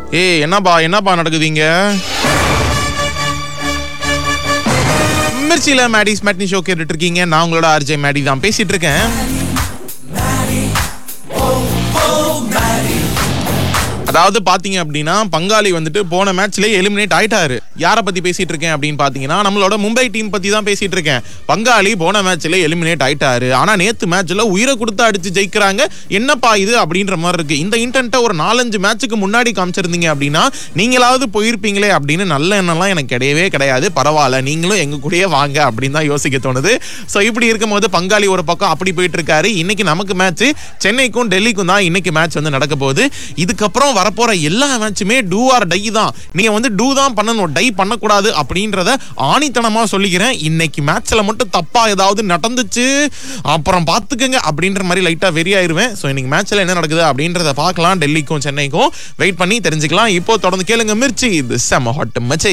ஏய் என்னப்பா என்னப்பா நடக்குதுங்க மிர்ச்சியில மேடிஸ் மேட்னி ஷோ கேட்டுட்டு இருக்கீங்க நான் உங்களோட ஆர்ஜே மேடி தான் பேசிட்டு இருக்கேன் அதாவது பாத்தீங்க அப்படின்னா பங்காளி வந்துட்டு போன மேட்ச்லயே எலிமினேட் ஆயிட்டாரு யாரை பத்தி பேசிட்டு இருக்கேன் அப்படின்னு பாத்தீங்கன்னா நம்மளோட மும்பை டீம் பத்தி தான் பேசிட்டு இருக்கேன் பங்காளி போன மேட்ச்ல எலிமினேட் ஆயிட்டாரு ஆனா நேத்து மேட்ச்ல உயிரை கொடுத்து அடிச்சு ஜெயிக்கிறாங்க என்னப்பா இது அப்படின்ற மாதிரி இருக்கு இந்த இன்டென்ட்டை ஒரு நாலஞ்சு மேட்ச்சுக்கு முன்னாடி காமிச்சிருந்தீங்க அப்படின்னா நீங்களாவது போயிருப்பீங்களே அப்படின்னு நல்ல எண்ணம்லாம் எனக்கு கிடையவே கிடையாது பரவாயில்ல நீங்களும் எங்க கூடயே வாங்க அப்படின்னு தான் யோசிக்க தோணுது ஸோ இப்படி இருக்கும்போது பங்காளி ஒரு பக்கம் அப்படி போயிட்டு இருக்காரு இன்னைக்கு நமக்கு மேட்ச் சென்னைக்கும் டெல்லிக்கும் தான் இன்னைக்கு மேட்ச் வந்து நடக்க போகுது இதுக்கப்புறம் வரப்போற எல்லா மேட்சுமே டூ ஆர் டை தான் நீங்க வந்து டூ தான் பண்ணணும் டை பண்ணக்கூடாது அப்படின்றத ஆணித்தனமா சொல்லிக்கிறேன் இன்னைக்கு மேட்ச்ல மட்டும் தப்பா ஏதாவது நடந்துச்சு அப்புறம் பார்த்துக்கங்க அப்படின்ற மாதிரி லைட்டா வெறி ஆயிருவேன் ஸோ இன்னைக்கு மேட்ச்ல என்ன நடக்குது அப்படின்றத பார்க்கலாம் டெல்லிக்கும் சென்னைக்கும் வெயிட் பண்ணி தெரிஞ்சுக்கலாம் இப்போ தொடர்ந்து கேளுங்க மிர்ச்சி இது செம ஹாட் மச்சை